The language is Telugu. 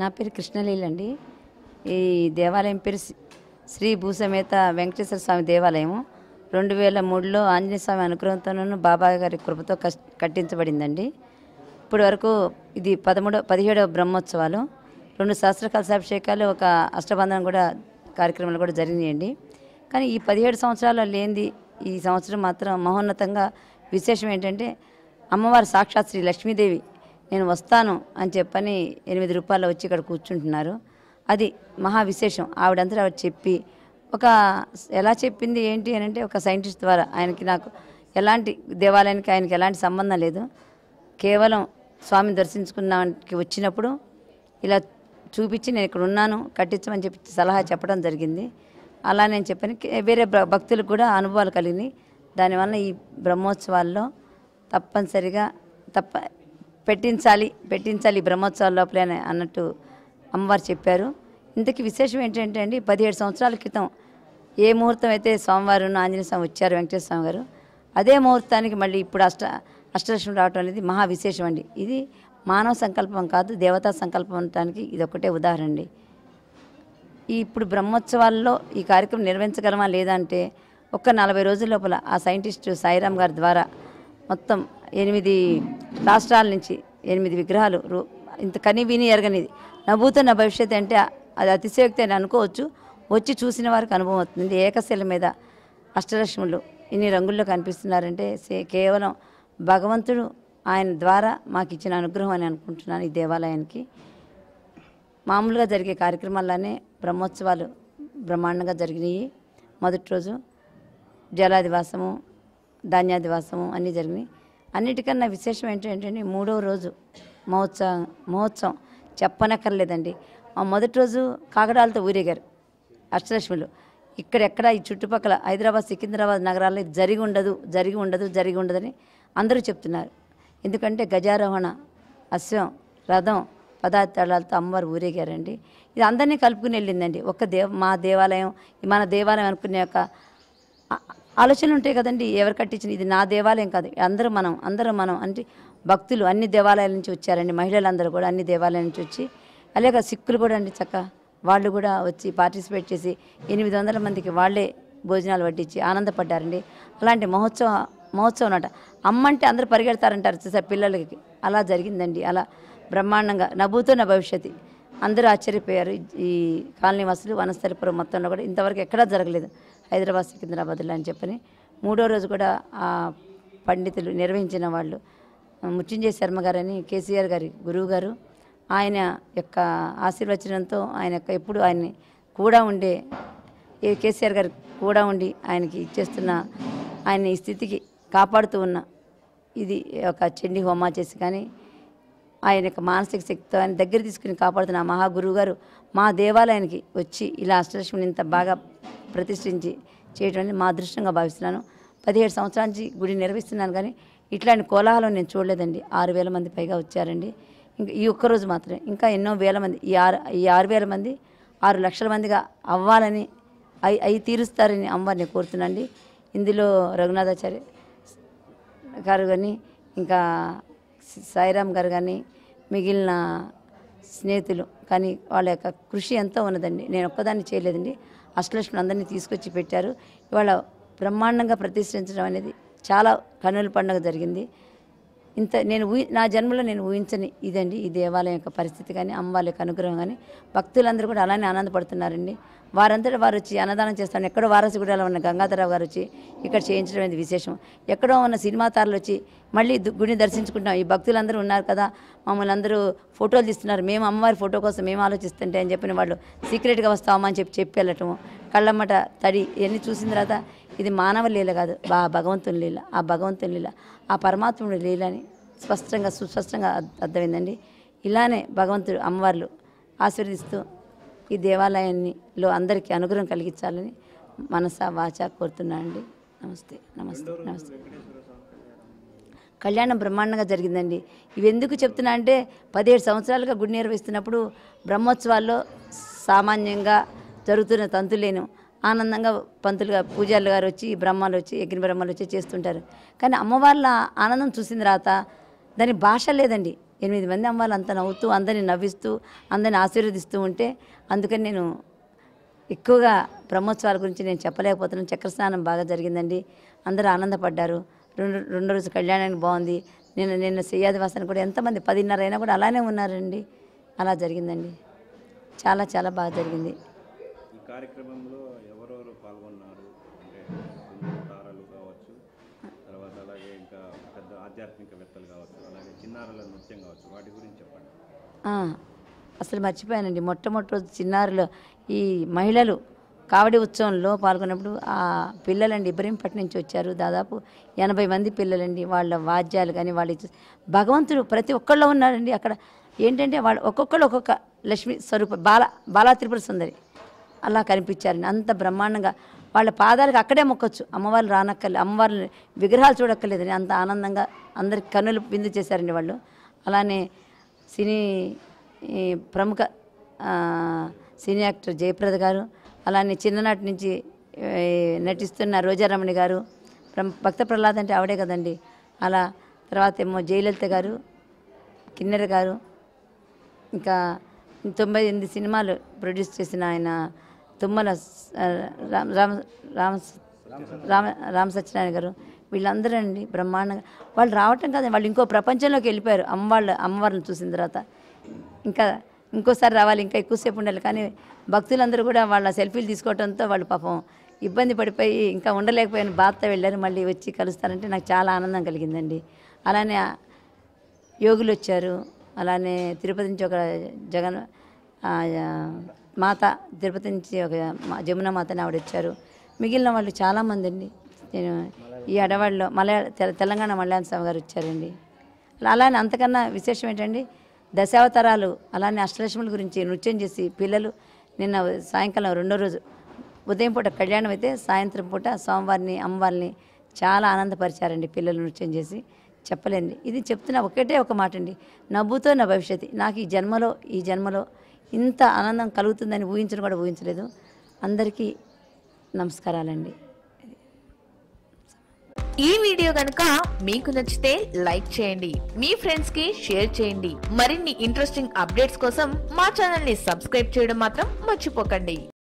నా పేరు కృష్ణలీల అండి ఈ దేవాలయం పేరు శ్రీ- శ్రీ భూసమేత వెంకటేశ్వర స్వామి దేవాలయము రెండు వేల మూడులో ఆంజనేయ స్వామి అనుగ్రహంతోనూ బాబా గారి కృపతో కస్ కట్టించబడిందండి ఇప్పటి వరకు ఇది పదమూడో పదిహేడవ బ్రహ్మోత్సవాలు రెండు సహస్ర కలశాభిషేకాలు ఒక అష్టబంధనం కూడా కార్యక్రమాలు కూడా జరిగినాయండి కానీ ఈ పదిహేడు సంవత్సరాలు లేనిది ఈ సంవత్సరం మాత్రం మహోన్నతంగా విశేషం ఏంటంటే అమ్మవారు సాక్షాత్ శ్రీ లక్ష్మీదేవి నేను వస్తాను అని చెప్పని ఎనిమిది రూపాయలు వచ్చి ఇక్కడ కూర్చుంటున్నారు అది మహా విశేషం ఆవిడంతా ఆవిడ చెప్పి ఒక ఎలా చెప్పింది ఏంటి అని అంటే ఒక సైంటిస్ట్ ద్వారా ఆయనకి నాకు ఎలాంటి దేవాలయానికి ఆయనకి ఎలాంటి సంబంధం లేదు కేవలం స్వామిని దర్శించుకున్నానికి వచ్చినప్పుడు ఇలా చూపించి నేను ఇక్కడ ఉన్నాను కట్టించమని చెప్పి సలహా చెప్పడం జరిగింది అలా నేను చెప్పాను కే- వేరే భ- భక్తులకు కూడా అనుభవాలు కలిగినాయి దానివల్ల ఈ బ్రహ్మోత్సవాల్లో తప్పనిసరిగా తప్ప పెట్టించాలి పెట్టించాలి ఈ బ్రహ్మోత్సవాల లోపలే అని అన్నట్టు అమ్మవారు చెప్పారు ఇంతకీ విశేషం ఏంటంటే అండి పదిహేడు సంవత్సరాల క్రితం ఏ ముహూర్తం అయితే సోమవారం ఆంజనేయ స్వామి వచ్చారు వెంకటేశ్వర స్వామి గారు అదే ముహూర్తానికి మళ్ళీ ఇప్పుడు అష్ట అష్టలక్ష్మి రావటం అనేది మహా విశేషం అండి ఇది మానవ సంకల్పం కాదు దేవతా సంకల్పం అనడానికి ఇది ఒకటే ఉదాహరణ అండి ఈ ఇప్పుడు బ్రహ్మోత్సవాల్లో ఈ కార్యక్రమం నిర్వహించగలమా లేదా అంటే ఒక్క నలభై రోజుల లోపల ఆ సైంటిస్ట్ సాయిరామ్ గారి ద్వారా మొత్తం ఎనిమిది రాష్ట్రాల నుంచి ఎనిమిది విగ్రహాలు రూ- ఇంత కని విని ఎరగనిది నభూత నా భవిష్యత్ అంటే అది అతిశయోక్తి అని అనుకోవచ్చు వచ్చి చూసిన వారికి అనుభవం అవుతుంది ఏకశిల మీద అష్టలక్ష్ములు ఇన్ని రంగుల్లో కనిపిస్తున్నారంటే సే- కేవలం భగవంతుడు ఆయన ద్వారా మాకు ఇచ్చిన అనుగ్రహం అని అనుకుంటున్నాను ఈ దేవాలయానికి మామూలుగా జరిగే కార్యక్రమాల్లోనే బ్రహ్మోత్సవాలు బ్రహ్మాండంగా జరిగినాయి మొదటి రోజు జలాదివాసము ధాన్యాదివాసము అన్నీ జరిగినాయి అన్నిటికన్నా విశేషం ఏంటంటే మూడవ రోజు మహోత్సవం మహోత్సవం చెప్పనక్కర్లేదండి ఆ మొదటి రోజు కాగడాలతో ఊరేగారు అష్టలక్ష్ములు ఇక్కడెక్కడ ఈ చుట్టుపక్కల హైదరాబాద్ సికింద్రాబాద్ నగరాల్లో ఇది జరిగి ఉండదు జరిగి ఉండదు జరిగి ఉండదని అందరూ చెప్తున్నారు ఎందుకంటే గజారోహణ అశ్వం రథం పదార్థాలతో అమ్మవారు ఊరేగారండి ఇది అందరినీ కలుపుకుని వెళ్ళిందండి ఒక్క దేవ మా దేవాలయం ఇది మన దేవాలయం అనుకునే ఒక ఆ- ఆలోచనలు ఉంటాయి కదండి ఎవరు కట్టించిన ఇది నా దేవాలయం కాదు అందరూ మనం అందరూ మనం అంటే భక్తులు అన్ని దేవాలయాల నుంచి వచ్చారండి మహిళలందరూ కూడా అన్ని దేవాలయాల నుంచి వచ్చి అలాగే సిక్కులు కూడా అండి చక్క వాళ్ళు కూడా వచ్చి పార్టిసిపేట్ చేసి ఎనిమిది వందల మందికి వాళ్ళే భోజనాలు వడ్డించి ఆనందపడ్డారండి అలాంటి మహోత్సవ మహోత్సవం అనమాట అమ్మ అంటే అందరూ పరిగెడతారంటారు చూసారు పిల్లలకి అలా జరిగిందండి అలా బ్రహ్మాండంగా నవ్వుతో నా భవిష్యత్తు అందరూ ఆశ్చర్యపోయారు ఈ కాలనీ వాసులు వనస్థలిపురం మొత్తంలో కూడా ఇంతవరకు ఎక్కడా జరగలేదు హైదరాబాద్ సికింద్రాబాద్లో అని చెప్పని మూడో రోజు కూడా ఆ పండితులు నిర్వహించిన వాళ్ళు ముత్యంజయ శర్మ గారని కేసీఆర్ గారి గురువు గారు ఆయన యొక్క ఆశీర్వచనంతో ఆయన యొక్క ఎప్పుడు ఆయన్ని కూడా ఉండే ఏ కేసీఆర్ గారు కూడా ఉండి ఆయనకి ఇచ్చేస్తున్న ఆయన ఈ స్థితికి కాపాడుతూ ఉన్న ఇది ఒక చండీ హోమా చేసి కానీ ఆయన యొక్క మానసిక శక్తితో ఆయన దగ్గర తీసుకుని కాపాడుతున్న ఆ మహాగురువు గారు మా దేవాలయానికి వచ్చి ఇలా అష్టలక్ష్మిని ఇంత బాగా ప్రతిష్ఠించి చేయడం అనేది మా అదృష్టంగా భావిస్తున్నాను పదిహేడు సంవత్సరాల నుంచి గుడి నిర్వహిస్తున్నాను కానీ ఇట్లాంటి కోలాహలం నేను చూడలేదండి ఆరు వేల మంది పైగా వచ్చారండి ఇంకా ఈ ఒక్కరోజు మాత్రమే ఇంకా ఎన్నో వేల మంది ఈ ఆరు ఈ ఆరు వేల మంది ఆరు లక్షల మందిగా అవ్వాలని అవి అవి తీరుస్తారని అమ్మవారిని కోరుతున్నాండి ఇందులో రఘునాథాచార్య గారు కానీ ఇంకా సాయిరామ్ గారు కానీ మిగిలిన స్నేహితులు కానీ వాళ్ళ యొక్క కృషి ఎంతో ఉన్నదండి నేను ఒక్కదాన్ని చేయలేదండి అష్టలక్ష్మి అందరినీ తీసుకొచ్చి పెట్టారు ఇవాళ బ్రహ్మాండంగా ప్రతిష్ఠించడం అనేది చాలా కన్నుల పండుగ జరిగింది ఇంత నేను ఊహి నా జన్మలో నేను ఊహించని ఇదండి ఈ దేవాలయం యొక్క పరిస్థితి కానీ అమ్మవారి యొక్క అనుగ్రహం కానీ భక్తులందరూ కూడా అలానే ఆనందపడుతున్నారండి వారందరూ వారు వచ్చి అన్నదానం చేస్తాను ఎక్కడో వారసుగూడలో ఉన్న గంగాధరరావు గారు వచ్చి ఇక్కడ చేయించడం అనేది విశేషం ఎక్కడో ఉన్న సినిమా తారలు వచ్చి మళ్ళీ దు- గుడిని దర్శించుకుంటున్నాం ఈ భక్తులందరూ ఉన్నారు కదా మమ్మల్ని అందరూ ఫోటోలు తీస్తున్నారు మేము అమ్మవారి ఫోటో కోసం మేము ఆలోచిస్తుంటే అని చెప్పిన వాళ్ళు సీక్రెట్గా వస్తామా అని చెప్పి చెప్పి వెళ్ళటము కళ్ళమ్మట తడి ఇవన్నీ చూసిన తర్వాత ఇది మానవ లీల కాదు బా భగవంతుని లీల ఆ భగవంతుని లీల ఆ పరమాత్ముడి లీల అని స్పష్టంగా సుస్పష్టంగా అర్థ- అర్థమైందండి ఇలానే భగవంతుడు అమ్మవార్లు ఆశీర్వదిస్తూ ఈ దేవాలయాన్ని లో అందరికీ అనుగ్రహం కలిగించాలని మనస వాచ కోరుతున్నానండి నమస్తే నమస్తే నమస్తే కళ్యాణం బ్రహ్మాండంగా జరిగిందండి ఇవి ఎందుకు చెప్తున్నా అంటే పదిహేడు సంవత్సరాలుగా గుడి నిర్వహిస్తున్నప్పుడు బ్రహ్మోత్సవాల్లో సామాన్యంగా జరుగుతున్న తంతులేను ఆనందంగా పంతులుగా పూజారులు గారు వచ్చి బ్రహ్మాలు వచ్చి యజ్ఞ బ్రహ్మాలు వచ్చి చేస్తుంటారు కానీ అమ్మవార్ల ఆనందం చూసిన తర్వాత దాని భాష లేదండి ఎనిమిది మంది అమ్మాయిలు అంత నవ్వుతూ అందరిని నవ్విస్తూ అందరిని ఆశీర్వదిస్తూ ఉంటే అందుకని నేను ఎక్కువగా బ్రహ్మోత్సవాల గురించి నేను చెప్పలేకపోతున్నాను చక్ర స్నానం బాగా జరిగిందండి అందరూ ఆనందపడ్డారు రెండు రెండో రోజు కళ్యాణానికి బాగుంది నేను నిన్న సయ్యాది వాసన కూడా ఎంతమంది పదిన్నర అయినా కూడా అలానే ఉన్నారండి అలా జరిగిందండి చాలా చాలా బాగా జరిగింది ఈ కార్యక్రమంలో ఎవరెవరు పాల్గొన్నారు అంటే సినిమా తారలు కావచ్చు తర్వాత అలాగే ఇంకా పెద్ద ఆధ్యాత్మికవేత్తలు కావచ్చు అలాగే చిన్నారుల నృత్యం కావచ్చు వాటి గురించి చెప్పండి ఆ, అసలు మర్చిపోయానండి మొట్టమొదటి రోజు చిన్నారులు ఈ మహిళలు కావడి ఉత్సవంలో పాల్గొన్నప్పుడు ఆ పిల్లలండి ఇబ్రహీంపట్నం నుంచి వచ్చారు దాదాపు ఎనభై మంది పిల్లలండి వాళ్ళ వాద్యాలు కానీ వాళ్ళ ఇచ్చ- భగవంతుడు ప్రతి ఒక్కళ్ళు ఉన్నారండి అక్కడ ఏంటంటే వాళ్ళు ఒక్కొక్కళ్ళు ఒక్కొక్క లక్ష్మి స్వరూప బాల బాలా త్రిపుర సుందరి అలా కనిపించారండి అంత బ్రహ్మాండంగా వాళ్ళ పాదాలకు అక్కడే మొక్కొచ్చు అమ్మవారు రానక్కర్లేదు అమ్మవారిని విగ్రహాలు చూడక్కర్లేదని అంత ఆనందంగా అందరికి కన్నులు బిందు చేశారండి వాళ్ళు అలానే సినీ ఈ ప్రముఖ ఆ, సినీ యాక్టర్ జయప్రద గారు అలానే చిన్ననాటి నుంచి ఏ, నటిస్తున్న రోజారమణి గారు ప్రమ్- భక్త ప్రహ్లాద్ అంటే ఆవిడే కదండి అలా తర్వాత ఏమో జయలలిత గారు కిన్నెర గారు ఇంకా తొంభై ఎనిమిది సినిమాలు ప్రొడ్యూస్ చేసిన ఆయన తుమ్మల స- రామ రామ రామ రామ రామ సత్యనారాయణ గారు వీళ్ళందరూ అండి బ్రహ్మాండంగా వాళ్ళు రావటం కాదు వాళ్ళు ఇంకో ప్రపంచంలోకి వెళ్ళిపోయారు అమ్మవాళ్ళ అమ్మవారిని చూసిన తర్వాత ఇంకా ఇంకోసారి రావాలి ఇంకా ఎక్కువసేపు ఉండాలి కానీ భక్తులందరూ కూడా వాళ్ళ సెల్ఫీలు తీసుకోవడంతో వాళ్ళు పాపం ఇబ్బంది పడిపోయి ఇంకా ఉండలేకపోయిన బాధతో వెళ్ళారు మళ్ళీ వచ్చి కలుస్తారంటే నాకు చాలా ఆనందం కలిగిందండి అలానే ఆ యోగులు వచ్చారు అలానే తిరుపతి నుంచి ఒక జగన్ ఆ, ఆ, మాత తిరుపతి నుంచి ఒక మా- జమున మాత అని ఆవిడ వచ్చారు మిగిలిన వాళ్ళు చాలామంది అండి నేను ఈ అడవాళ్ళలో మలయాళ తెల- తెలంగాణ మలయాళ స్వామి గారు వచ్చారండి అలా- అలానే అంతకన్నా విశేషం ఏంటండి దశావతారాలు అలానే అష్టలక్ష్ముల గురించి నృత్యం చేసి పిల్లలు నిన్న సాయంకాలం రెండో రోజు ఉదయం పూట కళ్యాణం అయితే సాయంత్రం పూట స్వామివారిని అమ్మవారిని చాలా ఆనందపరిచారండి పిల్లలు నృత్యం చేసి చెప్పలేండి ఇది చెప్తున్న ఒకటే ఒక మాట అండి నవ్వుతో నా భవిష్యత్తు నాకు ఈ జన్మలో ఈ జన్మలో ఇంత ఆనందం కలుగుతుందని ఊహించను కూడా ఊహించలేదు అందరికీ నమస్కారాలండి ఈ వీడియో కనుక మీకు నచ్చితే లైక్ చేయండి మీ ఫ్రెండ్స్ కి షేర్ చేయండి మరిన్ని ఇంట్రెస్టింగ్ అప్డేట్స్ కోసం మా ఛానల్ ని సబ్స్క్రైబ్ చేయడం మాత్రం మర్చిపోకండి